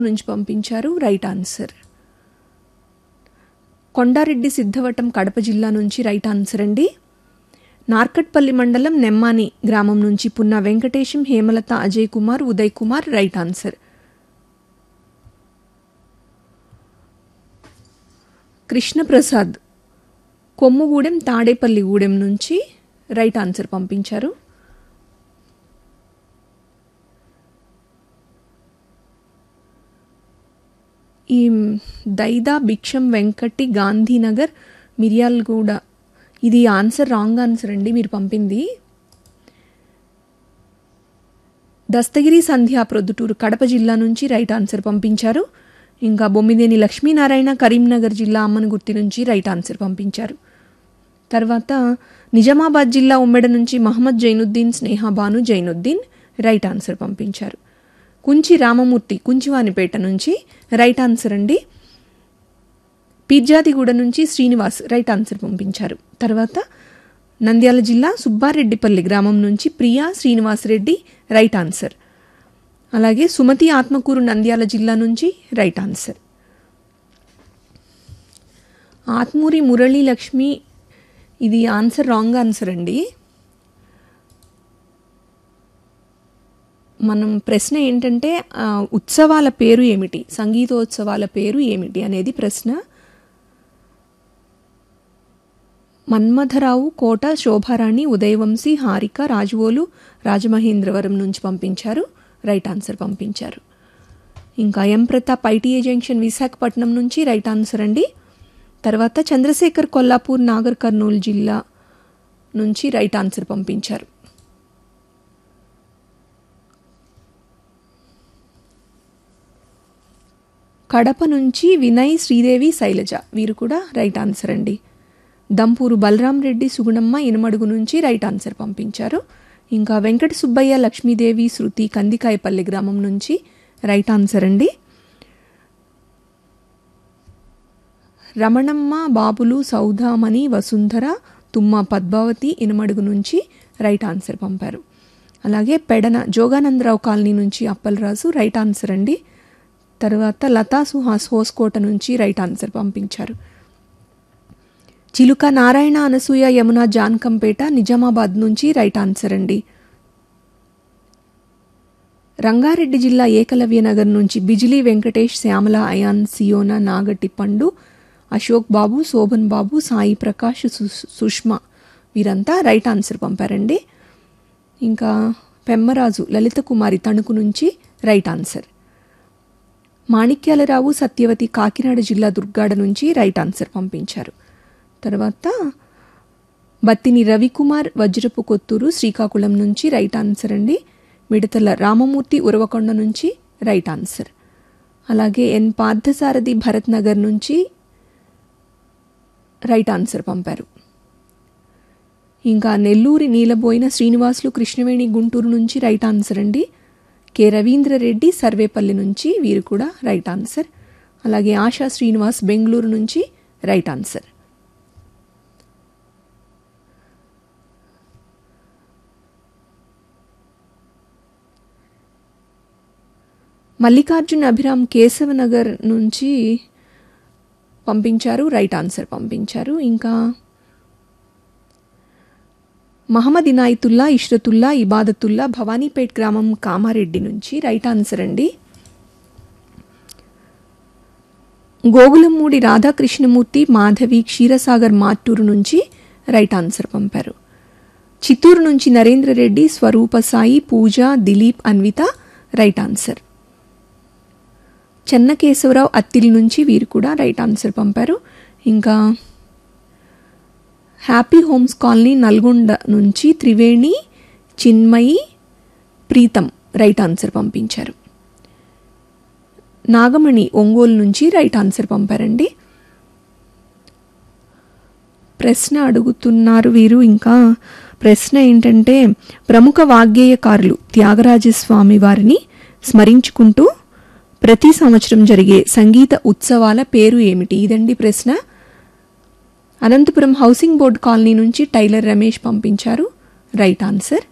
నుంచి పంపించారు right answer Kondareddy Siddhavatam Kadapa జిల్లా నుంచి రైట్ ఆన్సర్ అండి నార్కట్పల్లి మండలం నెమ్మాని గ్రామం నుంచి పున్న వెంకటేశం హేమలత అజయ్ కుమార్ ఉదయ్ కుమార్ రైట్ ఆన్సర్ కృష్ణప్రసాద్ కొమ్ముగూడెం తాడేపల్లిగూడెం నుంచి రైట్ ఆన్సర్ పంపించారు ఈ దైదా భిక్షం వెంకటి గాంధీనగర్ మిర్యాలగూడ ఇది ఆన్సర్ రాంగ్ ఆన్సర్ అండి మీరు పంపింది దస్తగిరి సంధ్యా ప్రొద్దుటూరు కడప జిల్లా నుంచి రైట్ ఆన్సర్ పంపించారు ఇంకా బొమ్మిదేని లక్ష్మీనారాయణ కరీంనగర్ జిల్లా అమ్మనగుర్తి నుంచి రైట్ ఆన్సర్ పంపించారు తర్వాత నిజామాబాద్ జిల్లా ఉమ్మెడ నుంచి మహమ్మద్ జైనుద్దీన్ స్నేహాబాను జైనుద్దీన్ రైట్ ఆన్సర్ పంపించారు కుంచి రామమూర్తి కుంచివానిపేట నుంచి రైట్ ఆన్సర్ అండి పిర్జాదిగూడ నుంచి శ్రీనివాస్ రైట్ ఆన్సర్ పంపించారు తర్వాత నంద్యాల జిల్లా సుబ్బారెడ్డిపల్లి గ్రామం నుంచి ప్రియా శ్రీనివాస్ రెడ్డి రైట్ ఆన్సర్ అలాగే సుమతి ఆత్మకూరు నంద్యాల జిల్లా నుంచి రైట్ ఆన్సర్ ఆత్మూరి మురళీ లక్ష్మి ఇది ఆన్సర్ రాంగ్ ఆన్సర్ అండి మనం ప్రశ్న ఏంటంటే ఆ, ఉత్సవాల పేరు ఏమిటి సంగీతోత్సవాల పేరు ఏమిటి అనేది ప్రశ్న మన్మథరావు కోట శోభారాణి ఉదయవంశీ హారిక రాజువోలు రాజమహేంద్రవరం నుంచి పంపించారు రైట్ ఆన్సర్ పంపించారు ఇంకా M Pratap ITA junction Visakhapatnam నుంచి రైట్ ఆన్సర్ అండి తర్వాత చంద్రశేఖర్ కొల్లాపూర్ నాగర్ కర్నూలు జిల్లా నుంచి రైట్ ఆన్సర్ పంపించారు కడప నుంచి వినయ్ శ్రీదేవి శైలజ వీరు కూడా రైట్ ఆన్సర్ అండి దంపూరు బలరాం రెడ్డి సుగుణమ్మ ఇనమడుగు నుంచి రైట్ ఆన్సర్ పంపించారు ఇంకా వెంకట సుబ్బయ్య లక్ష్మీదేవి శృతి కందికాయపల్లి గ్రామం నుంచి రైట్ ఆన్సర్ అండి రమణమ్మ బాబులు సౌధామణి వసుంధర తుమ్మ పద్మావతి ఇనమడుగు నుంచి రైట్ ఆన్సర్ పంపారు అలాగే పెడన జోగానందరావు కాలనీ నుంచి అప్పలరాజు రైట్ ఆన్సర్ అండి తర్వాత లతా సుహాస్ హోస్కోట నుంచి రైట్ ఆన్సర్ పంపించారు చిలుక నారాయణ అనసూయ యమున జాన్కంపేట నిజామాబాద్ నుంచి రైట్ ఆన్సర్ అండి రంగారెడ్డి జిల్లా ఏకలవ్య నగర్ నుంచి బిజిలీ వెంకటేష్ శ్యామల అయాన్ సియోనా నాగటి పండు అశోక్ బాబు శోభన్ బాబు సాయి ప్రకాష్ సు- సుష్మా వీరంతా రైట్ ఆన్సర్ పంపారండి ఇంకా పెమ్మరాజు లలిత కుమారి తణుకు నుంచి రైట్ ఆన్సర్ మాణిక్యాలరావు సత్యవతి కాకినాడ జిల్లా దుర్గాడ నుంచి రైట్ ఆన్సర్ పంపించారు తర్వాత బత్తిని రవికుమార్ వజ్రపు కొత్తూరు శ్రీకాకుళం నుంచి రైట్ ఆన్సర్ అండి మిడతల రామమూర్తి ఉరవకొండ నుంచి రైట్ ఆన్సర్ అలాగే ఎన్ పార్థసారథి భరత్ నగర్ నుంచి రైట్ ఆన్సర్ పంపారు ఇంకా నెల్లూరి నీలబోయిన శ్రీనివాసులు కృష్ణవేణి గుంటూరు నుంచి రైట్ ఆన్సర్ అండి కె రవీంద్రరెడ్డి సర్వేపల్లి నుంచి వీరు కూడా రైట్ ఆన్సర్ అలాగే ఆశా శ్రీనివాస్ బెంగళూరు నుంచి రైట్ ఆన్సర్ మల్లికార్జున్ అభిరామ్ కేశవనగర్ నుంచి పంపించారు రైట్ ఆన్సర్ పంపించారు ఇంకా మహమ్మద్ ఇనాయతుల్లా ఇష్రతుల్లా ఇబాదతుల్లా భవానీపేట్ గ్రామం కామారెడ్డి నుంచి రైట్ ఆన్సర్ అండి గోగులమ్మూడి రాధాకృష్ణమూర్తి మాధవి క్షీరసాగర్ మాట్టూరు నుంచి రైట్ ఆన్సర్ పంపారు చిత్తూరు నుంచి నరేంద్ర రెడ్డి స్వరూప సాయి పూజ దిలీప్ అన్విత రైట్ ఆన్సర్ చెన్నకేశవరావు అత్తిలి నుంచి వీరు కూడా రైట్ ఆన్సర్ పంపారు ఇంకా హ్యాపీ హోమ్స్ కాలనీ నల్గొండ నుంచి త్రివేణి చిన్మయి ప్రీతం రైట్ ఆన్సర్ పంపించారు నాగమణి ఒంగోలు నుంచి రైట్ ఆన్సర్ పంపారండి ప్రశ్న అడుగుతున్నారు వీరు ఇంకా ప్రశ్న ఏంటంటే ప్రముఖ వాగ్గేయకారులు త్యాగరాజస్వామి వారిని స్మరించుకుంటూ ప్రతి సంవత్సరం జరిగే సంగీత ఉత్సవాల పేరు ఏమిటి ఇదండి ప్రశ్న అనంతపురం హౌసింగ్ బోర్డ్ కాలనీ నుంచి టైలర్ రమేష్ పంపించారు రైట్ ఆన్సర్